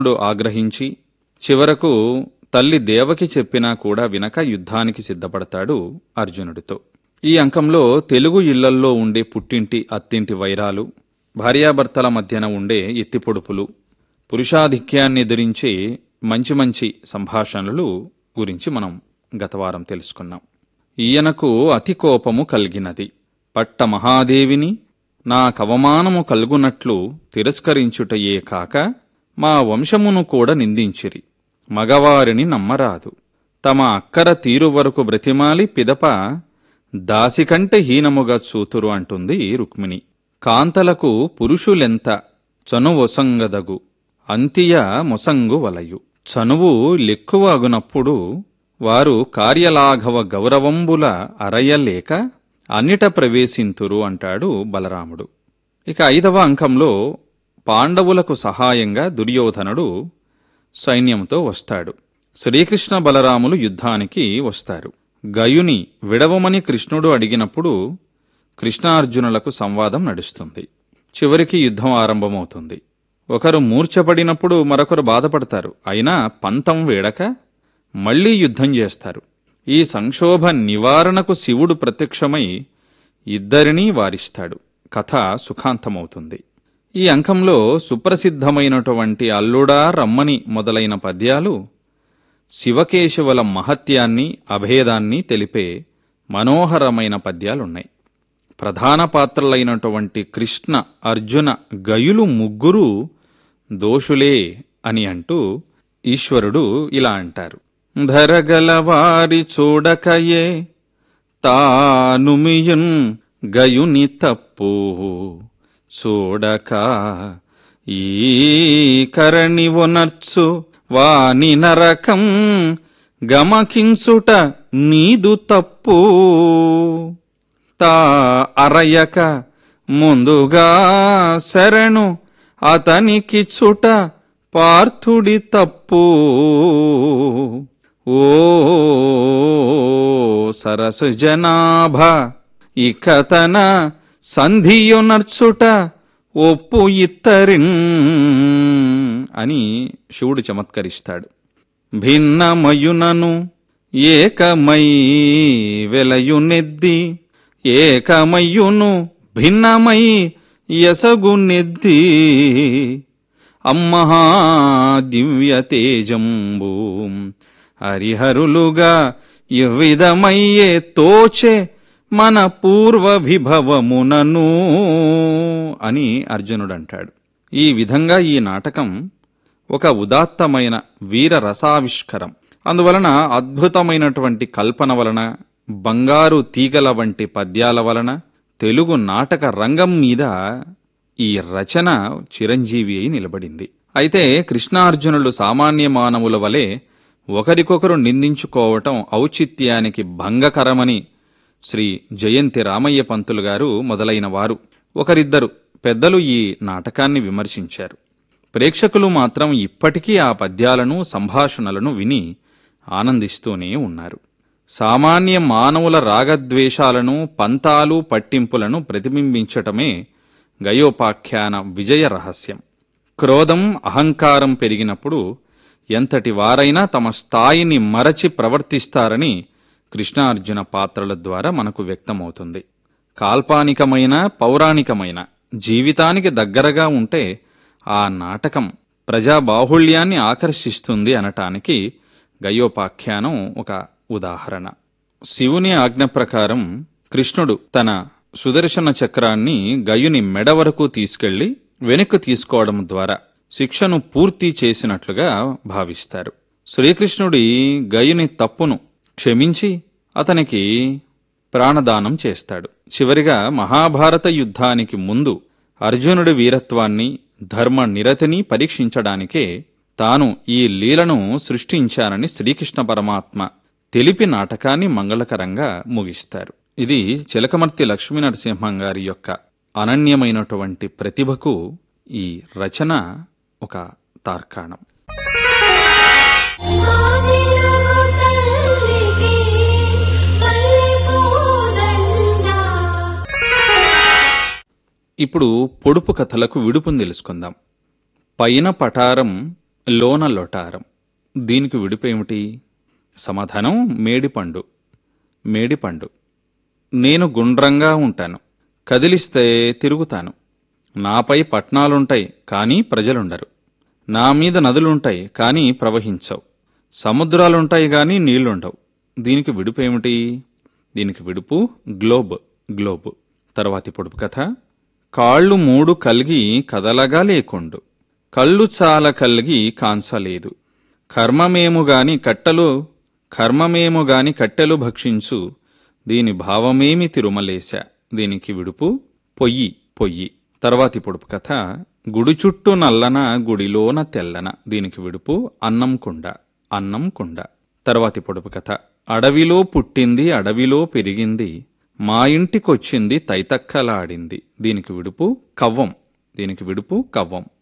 do ఆగ్రహించి చివరకు తల్లి దేవకి చెప్పినా కూడా వినక యుద్ధానికి సిద్ధపడతాడు అర్జునుడితో ఈ అంకంలో తెలుగు ఇళ్లల్లో ఉండే పుట్టింటి అత్తింటి వైరాలు భార్యాభర్తల మధ్యన ఉండే ఎత్తిపొడుపులు పురుషాధిక్యాన్ని ఎదిరించే మంచి మంచి సంభాషణలు గురించి మనం గతవారం తెలుసుకున్నాం ఈయనకు అతి కోపము కలిగినది పట్ట మహాదేవిని నా కవమానము కలుగునట్లు తిరస్కరించుటయే కాక మా వంశమును కూడా నిందించిరి మగవారిని నమ్మరాదు తమ అక్కర తీరు వరకు బ్రతిమాలి పిదప దాసికంటే హీనముగా చూతురు అంటుంది రుక్మిణి కాంతలకు పురుషులెంత చనువొసంగదగు అంతియ మొసంగు వలయు చనువు లెక్కువ అగునప్పుడు వారు కార్యలాఘవ గౌరవంబుల అరయలేక అన్నిట ప్రవేశింతురు అంటాడు బలరాముడు ఇక ఐదవ అంకంలో పాండవులకు సహాయంగా దుర్యోధనుడు సైన్యంతో వస్తాడు శ్రీకృష్ణ బలరాములు యుద్ధానికి వస్తారు గయుని విడవమని కృష్ణుడు అడిగినప్పుడు కృష్ణార్జునులకు సంవాదం నడుస్తుంది చివరికి యుద్ధం ఆరంభమవుతుంది ఒకరు మూర్ఛపడినప్పుడు మరొకరు బాధపడతారు అయినా పంతం వేడక మళ్లీ యుద్ధం చేస్తారు ఈ సంక్షోభ నివారణకు శివుడు ప్రత్యక్షమై ఇద్దరినీ వారిస్తాడు కథ సుఖాంతమవుతుంది ఈ అంకంలో సుప్రసిద్ధమైనటువంటి అల్లుడా రమ్మని మొదలైన పద్యాలు శివకేశవుల మహత్యాన్ని అభేదాన్ని తెలిపే మనోహరమైన పద్యాలున్నాయి ప్రధాన పాత్రలైనటువంటి కృష్ణ అర్జున గయులు ముగ్గురు దోషులే అని అంటూ ఈశ్వరుడు ఇలా అంటారు ధరగలవారి చూడకయే తానుమియున్ గయుని తప్పు చూడక ఈ కరణి ఒనర్చు వాని నరకం గమకించుట నీదు తప్పు తా అరయక ముందుగా శరణు అతనికి చుట పార్థుడి తప్పు ఓ సరసు జనాభ ఇక తన సంధియునర్చుట ఒప్పు ఇత్తరిన్ అని శివుడు చమత్కరిస్తాడు భిన్నమయునను ఏకమై వెలయునెద్ది ఏకమయ్యును భిన్నమై యసగునెద్ది అమ్మహా దివ్య తేజంబు హరిహరులుగా ఇవ్విధమయ్యే తోచే మన పూర్వ విభవమునను అని అర్జునుడంటాడు ఈ విధంగా ఈ నాటకం ఒక ఉదాత్తమైన వీర రసావిష్కరం అందువలన అద్భుతమైనటువంటి కల్పన వలన బంగారు తీగల వంటి పద్యాల వలన తెలుగు నాటక రంగం మీద ఈ రచన చిరంజీవి అయి నిలబడింది అయితే కృష్ణార్జునులు సామాన్య మానవుల వలె ఒకరికొకరు నిందించుకోవటం ఔచిత్యానికి భంగకరమని శ్రీ జయంతి రామయ్య పంతులు గారు మొదలైన వారు ఒకరిద్దరు పెద్దలు ఈ నాటకాన్ని విమర్శించారు ప్రేక్షకులు మాత్రం ఇప్పటికీ ఆ పద్యాలను సంభాషణలను విని ఆనందిస్తూనే ఉన్నారు సామాన్య మానవుల రాగద్వేషాలను పంతాలు పట్టింపులను ప్రతిబింబించటమే గయోపాఖ్యాన విజయ రహస్యం క్రోధం అహంకారం పెరిగినప్పుడు ఎంతటి వారైనా తమ స్థాయిని మరచి ప్రవర్తిస్తారని కృష్ణార్జున పాత్రల ద్వారా మనకు వ్యక్తమవుతుంది కాల్పానికమైన పౌరాణికమైన జీవితానికి దగ్గరగా ఉంటే ఆ నాటకం ప్రజాబాహుళ్యాన్ని ఆకర్షిస్తుంది అనటానికి గయోపాఖ్యానం ఒక ఉదాహరణ శివుని ఆజ్ఞ ప్రకారం కృష్ణుడు తన సుదర్శన చక్రాన్ని గయుని మెడ వరకు తీసుకెళ్లి వెనక్కు తీసుకోవడం ద్వారా శిక్షను పూర్తి చేసినట్లుగా భావిస్తారు శ్రీకృష్ణుడి గయుని తప్పును క్షమించి అతనికి ప్రాణదానం చేస్తాడు చివరిగా మహాభారత యుద్ధానికి ముందు అర్జునుడి వీరత్వాన్ని ధర్మ నిరతిని పరీక్షించడానికే తాను ఈ లీలను సృష్టించానని శ్రీకృష్ణ పరమాత్మ తెలిపి నాటకాన్ని మంగళకరంగా ముగిస్తారు ఇది చిలకమర్తి లక్ష్మీనరసింహం గారి యొక్క అనన్యమైనటువంటి ప్రతిభకు ఈ రచన ఒక తార్కాణం ఆదిలగు తల్లికి పల్లెపూదండ ఇప్పుడు పొడుపు కథలకు విడుపును తెలుసుకుందాం పైన పటారం లోన లొటారం దీనికి విడిపేమిటి సమాధానం మేడిపండు మేడిపండు నేను గుండ్రంగా ఉంటాను కదిలిస్తే తిరుగుతాను నాపై పట్నాలుంటాయి కానీ ప్రజలుండరు నా మీద నదులుంటాయి కానీ ప్రవహించవు సముద్రాలుంటాయి గాని నీళ్లుండవు దీనికి విడుపు ఏమిటి దీనికి విడుపు గ్లోబ్ గ్లోబ్ తర్వాతి పొడుపు కథ కాళ్ళు మూడు కలిగి కదలగా లేకుండు కళ్ళు చాలా కలిగి కాంసలేదు కర్మమేము గాని కట్టలు కర్మమేము గాని కట్టెలు భక్షించు దీని భావమేమి తిరుమలేశ దీనికి విడుపు పొయ్యి పొయ్యి తర్వాతి పొడుపు కథ గుడి చుట్టూ నల్లన గుడిలోన తెల్లన దీనికి విడుపు అన్నం కుండ అన్నం కుండ తర్వాతి పొడుపు కథ అడవిలో పుట్టింది అడవిలో పెరిగింది మా ఇంటికొచ్చింది తైతక్కలాడింది దీనికి విడుపు కవ్వం దీనికి విడుపు కవ్వం